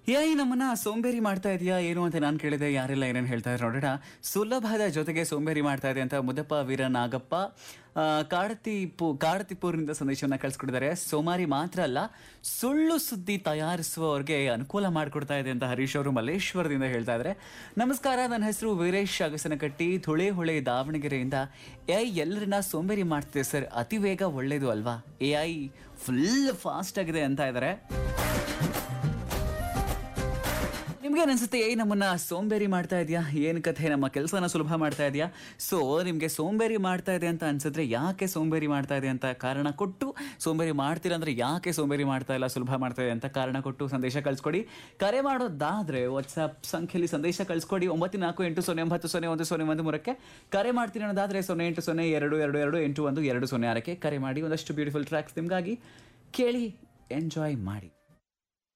ಏಯ್ ನಮ್ಮನ್ನ ಸೋಂಬೇರಿ ಮಾಡ್ತಾ ಇದೆಯಾ ಏನು ಅಂತ ನಾನು ಕೇಳಿದೆ ಯಾರೆಲ್ಲ ಏನೇನು ಹೇಳ್ತಾ ಇದ್ರು ನೋಡೋಣ ಸುಲಭದ ಜೊತೆಗೆ ಸೋಂಬೇರಿ ಮಾಡ್ತಾ ಇದೆ ಅಂತ ಮುದಪ್ಪ ವೀರ ನಾಗಪ್ಪ ಆ, ಕಾಡತಿಪು ಕಾಡತಿಪುರದಿಂದ ಸಂದೇಶವನ್ನ ಕಳಿಸ್ಕೊಟ್ಟಿದ್ದಾರೆ ಸೋಮಾರಿ ಮಾತ್ರ ಅಲ್ಲ ಸುಳ್ಳು ಸುದ್ದಿ ತಯಾರಿಸುವವ್ರಿಗೆ ಅನುಕೂಲ ಮಾಡಿಕೊಡ್ತಾ ಇದೆ ಅಂತ ಹರೀಶ್ ಅವರು ಮಲ್ಲೇಶ್ವರದಿಂದ ಹೇಳ್ತಾ ಇದ್ದಾರೆ ನಮಸ್ಕಾರ ನನ್ನ ಹೆಸರು ವೀರೇಶ್ ಅಗಸನಕಟ್ಟಿ ಧುಳೆ ಹೊಳೆ ದಾವಣಗೆರೆಯಿಂದ ಎ ಐ ಎಲ್ಲರನ್ನ ಸೋಂಬೇರಿ ಮಾಡ್ತಿದೆ ಸರ್ ಅತಿ ವೇಗ ಒಳ್ಳೇದು ಅಲ್ವಾ ಎ ಐ ಫುಲ್ ಫಾಸ್ಟ್ ಆಗಿದೆ ಅಂತ ಇದ್ದಾರೆ ನಿಮ್ಗೆ ಅನ್ಸುತ್ತೆ ಏಯ್ ನಮ್ಮನ್ನ ಸೋಂಬೇರಿ ಮಾಡ್ತಾ ಇದೆಯಾ ಏನು ಕಥೆ ನಮ್ಮ ಕೆಲಸನ ಸುಲಭ ಮಾಡ್ತಾ ಇದೆಯಾ ಸೊ ನಿಮಗೆ ಸೋಂಬೇರಿ ಮಾಡ್ತಾ ಇದೆ ಅಂತ ಅನ್ಸಿದ್ರೆ ಯಾಕೆ ಸೋಂಬೇರಿ ಮಾಡ್ತಾ ಇದೆ ಅಂತ ಕಾರಣ ಕೊಟ್ಟು ಸೋಂಬೇರಿ ಮಾಡ್ತೀರಾ ಅಂದ್ರೆ ಯಾಕೆ ಸೋಂಬೇರಿ ಮಾಡ್ತಾ ಇಲ್ಲ ಸುಲಭ ಮಾಡ್ತಾ ಇದೆ ಅಂತ ಕಾರಣ ಕೊಟ್ಟು ಸಂದೇಶ ಕಳಿಸ್ಕೊಡಿ ಕರೆ ಮಾಡೋದಾದ್ರೆ ವಾಟ್ಸ್ಆಪ್ ಸಂಖ್ಯೆಯಲ್ಲಿ ಸಂದೇಶ ಕಳಿಸ್ಕೊಡಿ ಒಂಬತ್ತು ನಾಲ್ಕು ಎಂಟು ಸೊನ್ನೆ ಒಂಬತ್ತು ಸೊನ್ನೆ ಒಂದು ಸೊನ್ನೆ ಒಂದು ಮೂರಕ್ಕೆ ಕರೆ ಮಾಡ್ತೀನಿ ಅನ್ನೋದಾದ್ರೆ ಸೊನ್ನೆ ಎಂಟು ಸೊನ್ನೆ ಎರಡು ಎರಡು ಎರಡು ಎಂಟು ಒಂದು ಎರಡು ಸೊನ್ನೆ ಆರಕ್ಕೆ ಕರೆ ಮಾಡಿ ಒಂದಷ್ಟು ಬ್ಯೂಟಿಫುಲ್ ಟ್ರ್ಯಾಕ್ಸ್ ನಿಮಗಾಗಿ ಕೇಳಿ ಎಂಜಾಯ್ ಮಾಡಿ